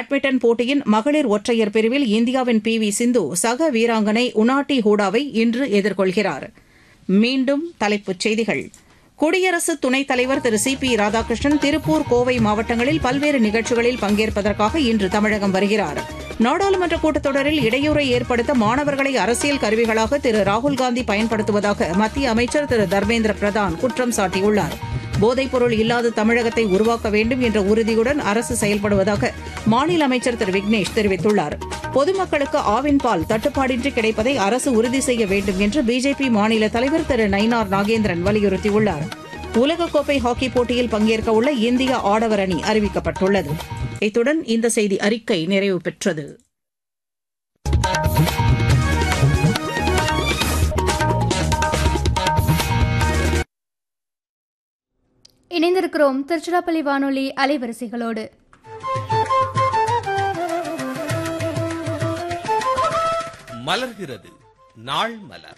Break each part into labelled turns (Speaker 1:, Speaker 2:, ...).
Speaker 1: badminton போட்டியின் மகளிர் ஒற்றையர் பிரிவில் இந்தியாவின் பி வி சிந்து சக வீராங்கனை உனாட்டி ஹூடாவை இன்று எதிர்கொள்கிறார் மீண்டும் தலைப்புச் செய்திகள் குடியரசு துணைத் தலைவர் திரு சி பி ராதாகிருஷ்ணன் திருப்பூர் கோவை மாவட்டங்களில் பல்வேறு நிகழ்ச்சிகளில் பங்கேற்பதற்காக இன்று தமிழகம் வருகிறார் நாடாளுமன்ற கூட்டத்தொடரில் இடையூறை ஏற்படுத்த மாணவர்களை அரசியல் கருவிகளாக திரு ராகுல்காந்தி பயன்படுத்துவதாக மத்திய அமைச்சர் திரு தர்மேந்திர பிரதான் குற்றம் சாட்டியுள்ளார் போதைப்பொருள் இல்லாத தமிழகத்தை உருவாக்க வேண்டும் என்ற உறுதியுடன் அரசு செயல்படுவதாக மாநில அமைச்சர் திரு விக்னேஷ் தெரிவித்துள்ளார் பொதுமக்களுக்கு ஆவின் பால் தட்டுப்பாடின்றி கிடைப்பதை அரசு உறுதி செய்ய வேண்டும் என்று பிஜேபி மாநில தலைவர் திரு நயினார் நாகேந்திரன் வலியுறுத்தியுள்ளார் உலகக்கோப்பை ஹாக்கி போட்டியில் பங்கேற்க உள்ள இந்திய ஆடவர் அணி அறிவிக்கப்பட்டுள்ளது இத்துடன் இந்த செய்தி அறிக்கை நிறைவு பெற்றது
Speaker 2: இணைந்திருக்கிறோம் திருச்சிராப்பள்ளி வானொலி அலைவரிசைகளோடு
Speaker 3: மலர்கிறது நாள் மலர்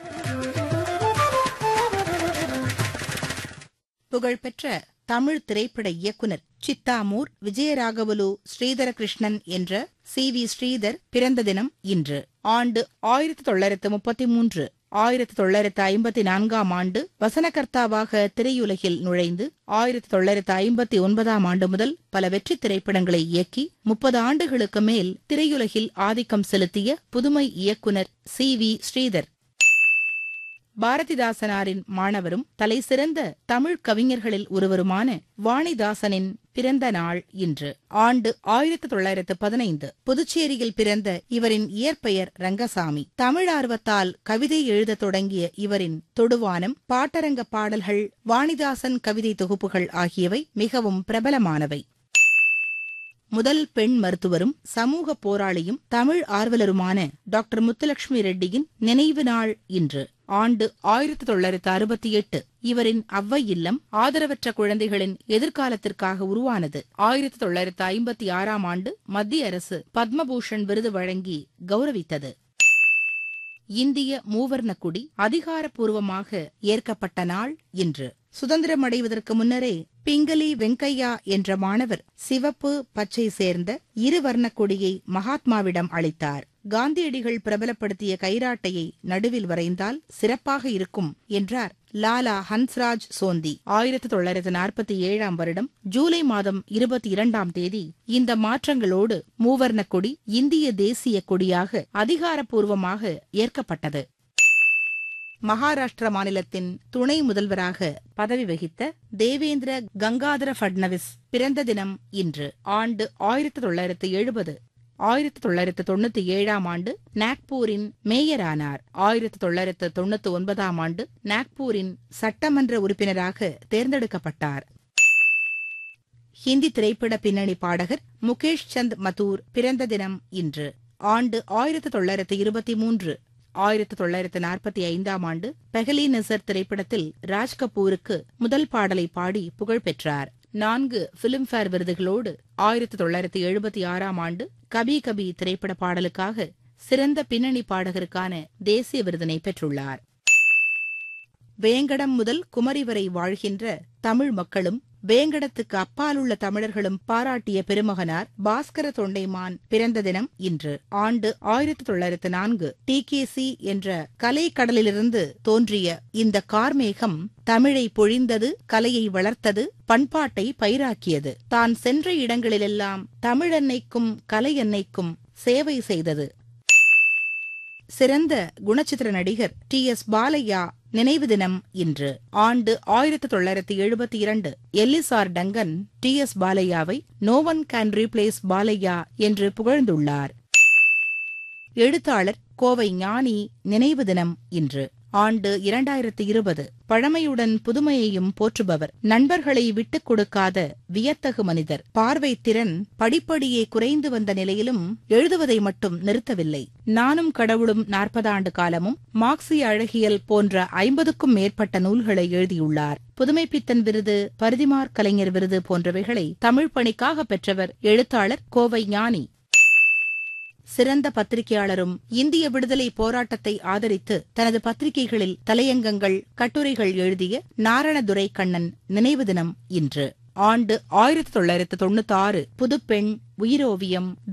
Speaker 4: புகழ்பெற்ற தமிழ் திரைப்பட இயக்குனர் சித்தாமூர் விஜயராகவலு ஸ்ரீதர கிருஷ்ணன் என்ற சி வி ஸ்ரீதர் பிறந்த தினம் இன்று ஆண்டு ஆயிரத்தி தொள்ளாயிரத்து முப்பத்தி மூன்று ஆயிரத்தி தொள்ளாயிரத்து ஐம்பத்தி நான்காம் ஆண்டு வசனகர்த்தாவாக திரையுலகில் நுழைந்து ஆயிரத்தி தொள்ளாயிரத்து ஐம்பத்தி ஒன்பதாம் ஆண்டு முதல் பல வெற்றி திரைப்படங்களை இயக்கி முப்பது ஆண்டுகளுக்கு மேல் திரையுலகில் ஆதிக்கம் செலுத்திய புதுமை இயக்குனர் சி வி ஸ்ரீதர் பாரதிதாசனாரின் மாணவரும் தலைசிறந்த தமிழ் கவிஞர்களில் ஒருவருமான வாணிதாசனின் பிறந்த நாள் இன்று ஆண்டு ஆயிரத்தி தொள்ளாயிரத்து பதினைந்து புதுச்சேரியில் பிறந்த இவரின் இயற்பெயர் ரங்கசாமி தமிழ் ஆர்வத்தால் கவிதை எழுதத் தொடங்கிய இவரின் தொடுவானம் பாட்டரங்க பாடல்கள் வாணிதாசன் கவிதை தொகுப்புகள் ஆகியவை மிகவும் பிரபலமானவை முதல் பெண் மருத்துவரும் சமூக போராளியும் தமிழ் ஆர்வலருமான டாக்டர் முத்துலட்சுமி ரெட்டியின் நினைவு நாள் இன்று ஆண்டு ஆயிரத்தி தொள்ளாயிரத்து அறுபத்தி எட்டு இவரின் அவ்வை இல்லம் ஆதரவற்ற குழந்தைகளின் எதிர்காலத்திற்காக உருவானது ஆயிரத்தி தொள்ளாயிரத்து ஐம்பத்தி ஆறாம் ஆண்டு மத்திய அரசு பத்மபூஷன் விருது வழங்கி கௌரவித்தது இந்திய மூவர்ண கொடி அதிகாரப்பூர்வமாக ஏற்கப்பட்ட நாள் இன்று சுதந்திரம் அடைவதற்கு முன்னரே பிங்களி வெங்கையா என்ற மாணவர் சிவப்பு பச்சை சேர்ந்த இரு வர்ணக் கொடியை மகாத்மாவிடம் அளித்தார் காந்தியடிகள் பிரபலப்படுத்திய கைராட்டையை நடுவில் வரைந்தால் சிறப்பாக இருக்கும் என்றார் லாலா ஹன்ஸ்ராஜ் சோந்தி ஆயிரத்தி தொள்ளாயிரத்து நாற்பத்தி ஏழாம் வருடம் ஜூலை மாதம் இருபத்தி இரண்டாம் தேதி இந்த மாற்றங்களோடு மூவர்ணக் கொடி இந்திய தேசிய கொடியாக அதிகாரப்பூர்வமாக ஏற்கப்பட்டது மகாராஷ்டிரா மாநிலத்தின் துணை முதல்வராக பதவி வகித்த தேவேந்திர கங்காதர பட்னவிஸ் பிறந்த தினம் இன்று ஆண்டு ஆயிரத்தி தொள்ளாயிரத்து எழுபது ஆயிரத்தி தொள்ளாயிரத்து தொண்ணூத்தி ஏழாம் ஆண்டு நாக்பூரின் மேயரானார் ஆயிரத்தி தொள்ளாயிரத்து தொண்ணூத்தி ஒன்பதாம் ஆண்டு நாக்பூரின் சட்டமன்ற உறுப்பினராக தேர்ந்தெடுக்கப்பட்டார் ஹிந்தி திரைப்பட பின்னணி பாடகர் முகேஷ் சந்த் மதூர் பிறந்த தினம் இன்று ஆண்டு ஆயிரத்தி தொள்ளாயிரத்து இருபத்தி மூன்று ஆயிரத்தி தொள்ளாயிரத்து நாற்பத்தி ஐந்தாம் ஆண்டு பெஹலி நசர் திரைப்படத்தில் ராஜ் கபூருக்கு முதல் பாடலை பாடி புகழ் பெற்றார் நான்கு பிலிம்பேர் விருதுகளோடு ஆயிரத்தி தொள்ளாயிரத்தி எழுபத்தி ஆறாம் ஆண்டு கபி கபி திரைப்பட பாடலுக்காக சிறந்த பின்னணி பாடகருக்கான தேசிய விருதினை பெற்றுள்ளார் வேங்கடம் முதல் குமரி வரை வாழ்கின்ற தமிழ் மக்களும் வேங்கடத்துக்கு அப்பாலுள்ள தமிழர்களும் பாராட்டிய பெருமகனார் பாஸ்கர தொண்டைமான் பிறந்த தினம் இன்று ஆண்டு ஆயிரத்தி தொள்ளாயிரத்து நான்கு டிகேசி என்ற கலை கடலிலிருந்து தோன்றிய இந்த கார்மேகம் தமிழை பொழிந்தது கலையை வளர்த்தது பண்பாட்டை பயிராக்கியது தான் சென்ற இடங்களிலெல்லாம் தமிழன்னைக்கும் கலையன்னைக்கும் சேவை செய்தது சிறந்த குணச்சித்திர நடிகர் டி எஸ் பாலையா நினைவு தினம் இன்று ஆண்டு ஆயிரத்தி தொள்ளாயிரத்தி எழுபத்தி இரண்டு எல்லிசார் டங்கன் டி எஸ் பாலையாவை no one can replace Balaiah என்று புகழ்ந்துள்ளார் எழுத்தாளர் கோவை ஞானி நினைவு தினம் இன்று ஆண்டு இரண்டாயிரத்து இருபது பழமையுடன் புதுமையையும் போற்றுபவர் நண்பர்களை விட்டுக் கொடுக்காத வியத்தகு மனிதர் பார்வை திறன் படிப்படியே குறைந்து வந்த நிலையிலும் எழுதுவதை மட்டும் நிறுத்தவில்லை நானும் கடவுளும் நாற்பதாண்டு காலமும் மார்க்சிய அழகியல் போன்ற ஐம்பதுக்கும் மேற்பட்ட நூல்களை எழுதியுள்ளார் புதுமைப்பித்தன் விருது பரிதிமார் கலைஞர் விருது போன்றவைகளை தமிழ் பணிக்காக பெற்றவர் எழுத்தாளர் கோவை ஞானி சிறந்த பத்திரிகையாளரும் இந்திய விடுதலை போராட்டத்தை ஆதரித்து தனது பத்திரிகைகளில் தலையங்கங்கள் கட்டுரைகள் எழுதிய நாரணதுரை கண்ணன் நினைவு தினம் இன்று ஆண்டு ஆயிரத்தி தொள்ளாயிரத்து தொண்ணூத்தி ஆறு புதுப்பெண் உயிரோவியம்